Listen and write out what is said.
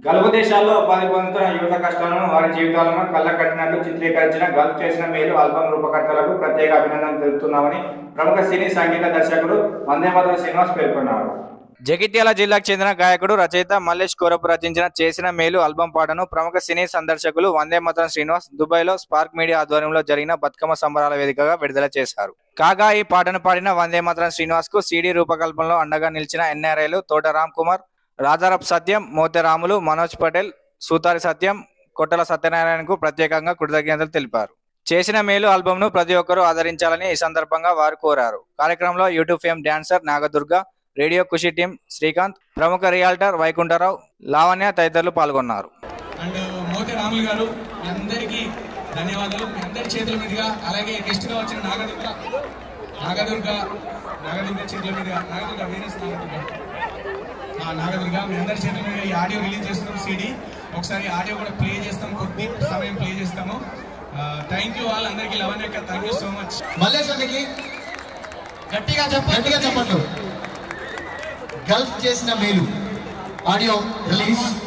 Gulf దేశాల్లో ఉపాధి పొందుతున్న యువత కష్టాలను వారి జీవితాలను కళ్ళ కట్టినట్లు చిత్రీకరించిన గల్ఫ్ చేసిన మేలు ఆల్బమ్ రూపకర్తలకు ప్రత్యేక అభినందనలు తెలుపుతున్నామని ప్రముఖ సినీ సంగీత దర్శకుడు వందేమాతరం శ్రీనివాస్ పేర్కొన్నారు జగిత్యాల జిల్లాకు చెందిన గాయకుడు రచయిత మల్లేష్ కోరపు రచించిన చేసిన మేలు ఆల్బం పాటను ప్రముఖ సినీ సందర్శకులు వందే మాతరం శ్రీనివాస్ దుబాయ్ లో స్పార్క్ మీడియా ఆధ్వర్యంలో జరిగిన బతుకమ్మ సంబరాల వేదికగా విడుదల చేశారు కాగా ఈ పాటను పాడిన వందే మాతరం శ్రీనివాస్ కు సీడీ రూపకల్పనలో అండగా నిలిచిన ఎన్ఆర్ఐలు తోట రామ్ కుమార్ రాజారప్ సత్యం మోతెరాములు మనోజ్ పటేల్ సూతారి సత్యం కొట్టల సత్యనారాయణకు ప్రత్యేకంగా కృతజ్ఞతలు తెలిపారు చేసిన మేలు ఆల్బమ్ ను ప్రతి ఒక్కరూ ఆదరించాలని ఈ సందర్భంగా వారు కోరారు కార్యక్రమంలో YouTube fame dancer Nagadurga radio Khushi team Srikanth ప్రముఖ రియాల్టర్ వైకుంఠరావు లావణ్య తదితరులు పాల్గొన్నారు అండ్ మోతి రాములు గారు మీ అందరికీ ధన్యవాదాలు మీ అందరి చేతుల మీదుగా అలాగే గెస్ట్ గా వచ్చిన నాగదుర్గ నాగదుర్గ నాగదుర్గ చేతుల మీదుగా నాగదుర్గ వేరేస్ నాగదుర్గ ఆ నాగదుర్గ మీ అందరి చేతుల మీద ఈ ఆడియో రిలీజ్ చేస్తున్నాం సిడి ఒకసారి ఆడియో కూడా ప్లే చేస్తాం కొద్ది సమయం ప్లే చేస్తాము థ్యాంక్ యూ ఆల్ అందరికీ లవన్ యొక్క థ్యాంక్ యూ సో మచ్ మల్లేశ్వరికి గట్టిగా చెప్పండి గట్టిగా చెప్పండి గల్ఫ్ చేసిన మేలు ఆడియో రిలీజ్